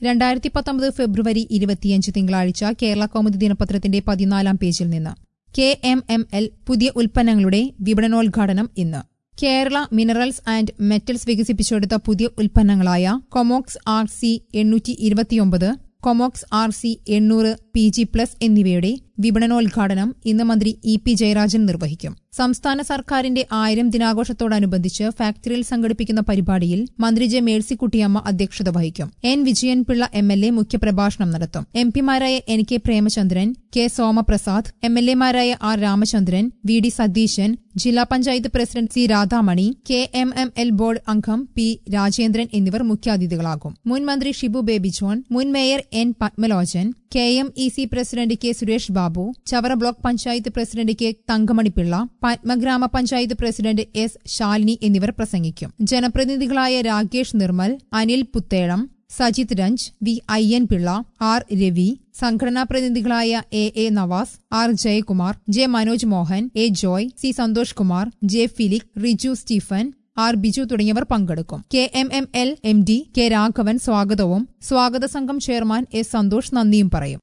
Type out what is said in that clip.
രണ്ടായിരത്തി പത്തൊമ്പത് ഫെബ്രുവരി ഇരുപത്തിയഞ്ച് തിങ്കളാഴ്ച കേരള കൗമുദി ദിനപത്രത്തിന്റെ പതിനാലാം പേജിൽ നിന്ന് കെ എം എം എൽ പുതിയ ഉൽപ്പന്നങ്ങളുടെ വിപണനോദ്ഘാടനം ഇന്ന് കേരള മിനറൽസ് ആൻഡ് മെറ്റൽസ് വികസിപ്പിച്ചെടുത്ത പുതിയ ഉൽപ്പന്നങ്ങളായ കൊമോക്സ് ആർ സി എണ്ണൂറ്റി ഇരുപത്തിയൊമ്പത് കൊമോക്സ് ആർ സി എണ്ണൂറ് പി ജി പ്ലസ് എന്നിവയുടെ വിപണനോദ്ഘാടനം ഇന്ന് മന്ത്രി ഇ പി ജയരാജൻ നിർവഹിക്കും സംസ്ഥാന സർക്കാരിന്റെ ആയിരം ദിനാഘോഷത്തോടനുബന്ധിച്ച് ഫാക്ടറിയിൽ സംഘടിപ്പിക്കുന്ന പരിപാടിയിൽ മന്ത്രി ജെ മേഴ്സിക്കുട്ടിയമ്മ അധ്യക്ഷത വഹിക്കും N Vijayanpillai M L A മുഖ്യപ്രഭാഷണം നടത്തും എം പിമാരായ N K Premachandran K Somaprasad M L എമാരായ R Ramachandran V D Satheesan ജില്ലാ panchayat president C Radhamani K M M L board അംഗം പി രാജേന്ദ്രൻ എന്നിവർ മുഖ്യാതിഥികളാകും മുൻ മന്ത്രി ഷിബു ബേബി ജോൺ മുൻ mayor N Padmalochan K M E C president K Suresh Babu Chavara block panchayat president K Thankamanipillai പത്മഗ്രാമ പഞ്ചായത്ത് പ്രസിഡന്റ് എസ് ശാലിനി എന്നിവർ പ്രസംഗിക്കും ജനപ്രതിനിധികളായ രാകേഷ് നിർമ്മൽ അനിൽ പുത്തേളം സജിത് രഞ്ജ് വി അയ്യൻ പിള്ള ആർ രവി സംഘടനാ പ്രതിനിധികളായ A A Navas R Jayakumar J Manoj Mohan A Joy C Santhosh Kumar J Felix Riju Stephen R Biju തുടങ്ങിയവർ പങ്കെടുക്കും K M M L M D K Raghavan സ്വാഗതവും സ്വാഗത സംഘം ചെയർമാൻ എസ് സന്തോഷ് നന്ദിയും പറയും